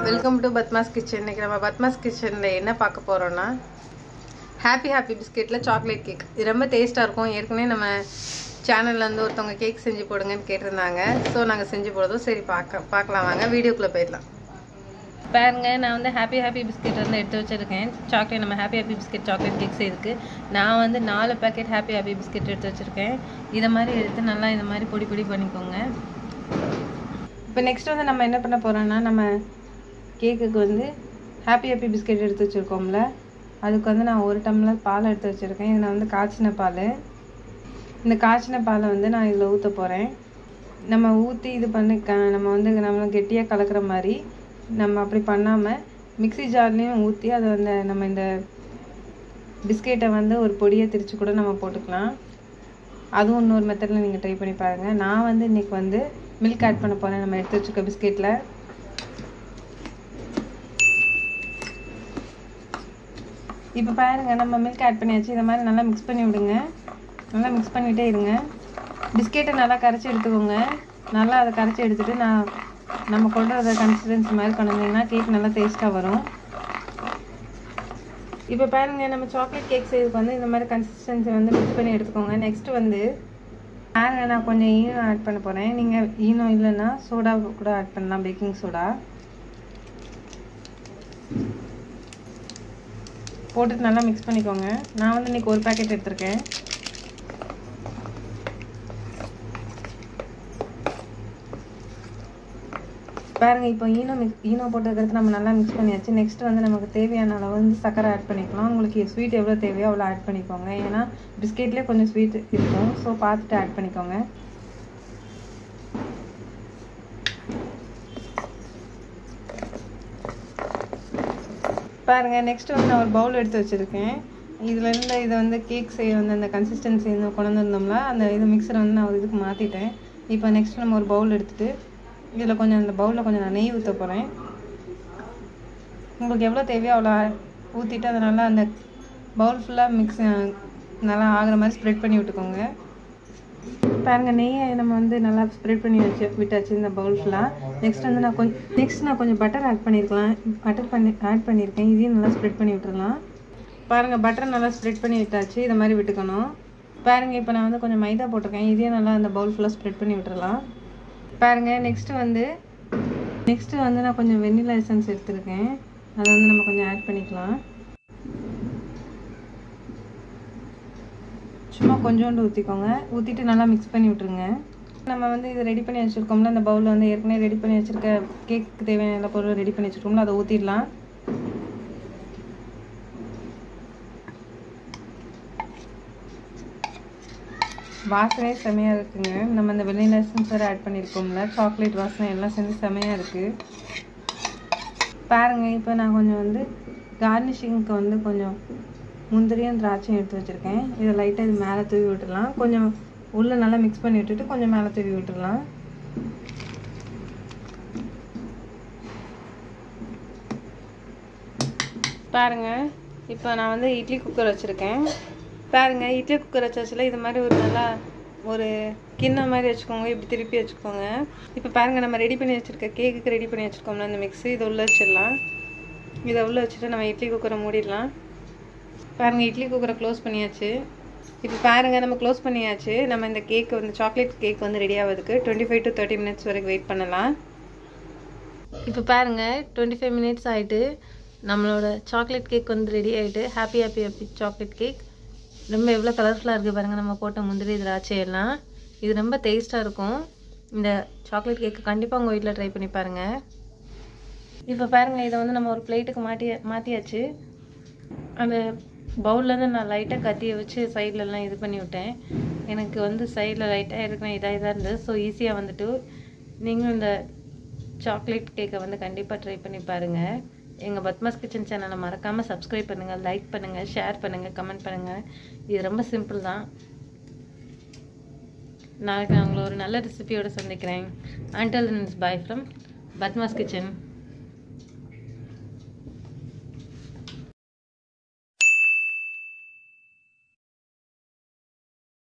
welcome to Padma's kitchen இன்னைக்கு நம்ம பத்மாஸ் கிச்சனில் என்ன பார்க்க போகிறோம்னா ஹாப்பி ஹாப்பி பிஸ்கெட்டில் சாக்லேட் கேக் இது ரொம்ப டேஸ்ட்டாக இருக்கும் ஏற்கனவே நம்ம சேனல்ல இருந்து ஒருத்தவங்க கேக் செஞ்சு போடுங்கன்னு கேட்டிருந்தாங்க ஸோ நாங்கள் செஞ்சு போடுறதும் சரி பார்க்க பார்க்கலாம் வாங்க வீடியோக்குள்ளே போயிடலாம் பாருங்க நான் வந்து ஹாப்பி ஹாப்பி பிஸ்கெட் வந்து எடுத்து வச்சிருக்கேன் சாக்லேட் நம்ம happy happy biscuit chocolate cake செய்யுதுக்கு நான் வந்து நாலு பேக்கெட் ஹாப்பி ஹாப்பி பிஸ்கெட் எடுத்து வச்சிருக்கேன் இதை மாதிரி எடுத்து நல்லா இந்த மாதிரி பொடி பொடி பண்ணிக்கோங்க இப்போ நெக்ஸ்ட் வந்து நம்ம என்ன பண்ண போகிறோம்னா நம்ம கேக்குக்கு வந்து ஹாப்பி ஹாப்பி பிஸ்கெட் எடுத்து வச்சுருக்கோம்ல அதுக்கு வந்து நான் ஒரு டம்ளர் பால் எடுத்து வச்சுருக்கேன் இது நான் வந்து காய்ச்சின பால் இந்த காய்ச்சின பாலை வந்து நான் இதில் ஊற்ற போகிறேன் நம்ம ஊற்றி இது பண்ணி க நம்ம வந்து நம்ம கெட்டியாக கலக்கிற மாதிரி நம்ம அப்படி பண்ணாமல் மிக்ஸி ஜார்லேயும் ஊற்றி அதை வந்து நம்ம இந்த பிஸ்கெட்டை வந்து ஒரு பொடியை திரிச்சு கூட நம்ம போட்டுக்கலாம் அதுவும் இன்னொரு மெத்தடில் நீங்கள் ட்ரை பண்ணி பாருங்கள் நான் வந்து இன்றைக்கி வந்து மில்க் ஆட் பண்ண போகிறேன் நம்ம எடுத்து வச்சுருக்க பிஸ்கெட்டில் இப்போ பாருங்கள் நம்ம மில்க் ஆட் பண்ணியாச்சு இதை மாதிரி நல்லா மிக்ஸ் பண்ணி விடுங்க நல்லா மிக்ஸ் பண்ணிகிட்டே இருங்க பிஸ்கெட்டை நல்லா கரைச்சி எடுத்துக்கோங்க நல்லா அதை கரைச்சி எடுத்துகிட்டு நான் நம்ம கொண்டு வர கன்சிஸ்டன்சி மாதிரி கொண்டு வந்தீங்கன்னா கேக் நல்லா டேஸ்ட்டாக வரும் இப்போ பாருங்கள் நம்ம சாக்லேட் கேக் செய்யறதுக்கு வந்து இந்த மாதிரி கன்சிஸ்டன்சி வந்து மிக்ஸ் பண்ணி எடுத்துக்கோங்க நெக்ஸ்ட் வந்து பாருங்க நான் கொஞ்சம் ஈனோ ஆட் பண்ண போகிறேன் நீங்கள் ஈனோ இல்லைன்னா சோடா கூட ஆட் பண்ணலாம் பேக்கிங் சோடா போட்டுட்டு நல்லா மிக்ஸ் பண்ணிக்கோங்க நான் வந்து இன்றைக்கி ஒரு பேக்கெட் எடுத்திருக்கேன் பாருங்கள் இப்போ ஈனோ மிக்ஸ் ஈனோ போட்டதுக்கு நம்ம நல்லா மிக்ஸ் பண்ணியாச்சு நெக்ஸ்ட் வந்து நமக்கு தேவையான அளவு வந்து சர்க்கரை ஆட் பண்ணிக்கலாம் உங்களுக்கு ஸ்வீட் எவ்வளோ தேவையோ அவ்வளோ ஆட் பண்ணிக்கோங்க ஏன்னா பிஸ்கெட்லேயே கொஞ்சம் ஸ்வீட் இருக்கும் ஸோ பார்த்துட்டு ஆட் பண்ணிக்கோங்க பாருங்கள் நெக்ஸ்ட் வந்து நான் ஒரு பவுல் எடுத்து வச்சுருக்கேன் இதில் இருந்த இதை வந்து கேக் செய்ய வந்து அந்த கன்சிஸ்டன்சி வந்து கொண்டு வந்திருந்தோம்ல அந்த இது மிக்சரை வந்து நான் ஒரு இதுக்கு மாற்றிட்டேன் இப்போ நெக்ஸ்ட் நம்ம ஒரு பவுல் எடுத்துகிட்டு இதில் கொஞ்சம் அந்த பவுலில் கொஞ்சம் நான் நெய் ஊற்ற போகிறேன் உங்களுக்கு எவ்வளோ தேவையோ அவ்வளோ ஊற்றிட்டு அதை நல்லா அந்த பவுல் ஃபுல்லாக மிக்ஸ் நல்லா ஆகிற மாதிரி ஸ்ப்ரெட் பண்ணி விட்டுக்கோங்க பாருங்கள் நெய்யை நம்ம வந்து நல்லா ஸ்ப்ரெட் பண்ணி வச்சு விட்டாச்சு இந்த பவுல் ஃபுல்லாக நெக்ஸ்ட் வந்து நான் கொஞ்சம் நெக்ஸ்ட் நான் கொஞ்சம் பட்டர் ஆட் பண்ணியிருக்கலாம் பட்டர் பண்ணி ஆட் பண்ணியிருக்கேன் இதையும் நல்லா ஸ்ப்ரெட் பண்ணி விட்டுறலாம் பாருங்கள் பட்டர் நல்லா ஸ்ப்ரெட் பண்ணி விட்டாச்சு இதை மாதிரி விட்டுக்கணும் பாருங்கள் இப்போ நான் வந்து கொஞ்சம் மைதா போட்டிருக்கேன் இதையும் நல்லா அந்த பவுல் ஃபுல்லாக ஸ்ப்ரெட் பண்ணி விட்டுறலாம் பாருங்கள் நெக்ஸ்ட்டு வந்து நெக்ஸ்ட்டு வந்து நான் கொஞ்சம் வெண்ணிலா எசன்ஸ் எடுத்திருக்கேன் அதை வந்து நம்ம கொஞ்சம் ஆட் பண்ணிக்கலாம் சும்மா கொஞ்சோண்டு ஊற்றிக்கோங்க ஊற்றிட்டு நல்லா மிக்ஸ் பண்ணி விட்ருங்க நம்ம வந்து இது ரெடி பண்ணி வச்சுருக்கோம்ல அந்த பவுலில் வந்து ஏற்கனவே ரெடி பண்ணி வச்சுருக்க கேக்கு தேவையான எல்லா பொருளும் ரெடி பண்ணி வச்சுருக்கோம்ல அதை ஊற்றிடலாம் வாசனை செமையாக இருக்குங்க நம்ம இந்த வெண்ணிலா எசன்ஸ் வேறு ஆட் பண்ணியிருக்கோம்ல சாக்லேட் வாசனை எல்லாம் சேர்ந்து செமையாக இருக்குது பாருங்கள் இப்போ நான் கொஞ்சம் வந்து கார்னிஷிங்க்கு வந்து கொஞ்சம் முந்திரியும் திராட்சையும் எடுத்து வச்சுருக்கேன் இதை லைட்டாக இது மேலே தூவி விட்டுடலாம் கொஞ்சம் உள்ளே நல்லா மிக்ஸ் பண்ணி விட்டுட்டு கொஞ்சம் மேலே தூவி விட்டுடலாம் பாருங்கள் இப்போ நான் வந்து இட்லி குக்கர் வச்சுருக்கேன் பாருங்கள் இட்லி குக்கர் வச்சாச்சுல இது மாதிரி ஒரு நல்லா ஒரு கிண்ணம் மாதிரி வச்சுக்கோங்க இப்படி திருப்பி வச்சுக்கோங்க இப்போ பாருங்கள் நம்ம ரெடி பண்ணி வச்சுருக்க கேக்குக்கு ரெடி பண்ணி வச்சுருக்கோம்ல இந்த மிக்ஸி இதை உள்ளே வச்சிடலாம் இதை உள்ளே வச்சுட்டு நம்ம இட்லி குக்கரை மூடிடலாம் பாருங்கள் இட்லி குக்கரை க்ளோஸ் பண்ணியாச்சு இப்போ பாருங்கள் நம்ம க்ளோஸ் பண்ணியாச்சு நம்ம இந்த கேக் வந்து சாக்லேட் கேக் வந்து ரெடி ஆகிறதுக்கு twenty five to thirty minutes வரைக்கும் வெயிட் பண்ணலாம் இப்போ பாருங்கள் டுவெண்ட்டி ஃபைவ் மினிட்ஸ் ஆகிட்டு நம்மளோட சாக்லேட் கேக் வந்து ரெடி ஆகிட்டு happy happy happy chocolate cake ரொம்ப எவ்வளோ கலர்ஃபுல்லாக இருக்குது பாருங்கள் நம்ம போட்ட முந்திரி திராட்சை எல்லாம் இது ரொம்ப டேஸ்ட்டாக இருக்கும் இந்த சாக்லேட் கேக்கு கண்டிப்பாக உங்கள் வீட்டில் ட்ரை பண்ணி பாருங்கள் இப்போ பாருங்கள் இதை வந்து நம்ம ஒரு பிளேட்டுக்கு மாட்டி மாற்றியாச்சு அந்த பவுல்லேருந்து நான் லைட்டாக கத்தியை வச்சு சைட்லலாம் இது பண்ணி விட்டேன் எனக்கு வந்து சைடில் லைட்டாக இருக்கணும் இதாக இதாக இருந்தது ஸோ ஈஸியாக வந்துட்டு நீங்களும் இந்த சாக்லேட் கேக்கை வந்து கண்டிப்பாக ட்ரை பண்ணி பாருங்கள் எங்கள் பத்மாஸ் கிச்சன் சேனலை மறக்காமல் சப்ஸ்கிரைப் பண்ணுங்கள் லைக் பண்ணுங்கள் ஷேர் பண்ணுங்கள் கமெண்ட் பண்ணுங்கள் இது ரொம்ப சிம்பிள் தான் நாளைக்கு நான் உங்களை ஒரு நல்ல ரெசிபியோடு சந்திக்கிறேன் until bye from Padma's kitchen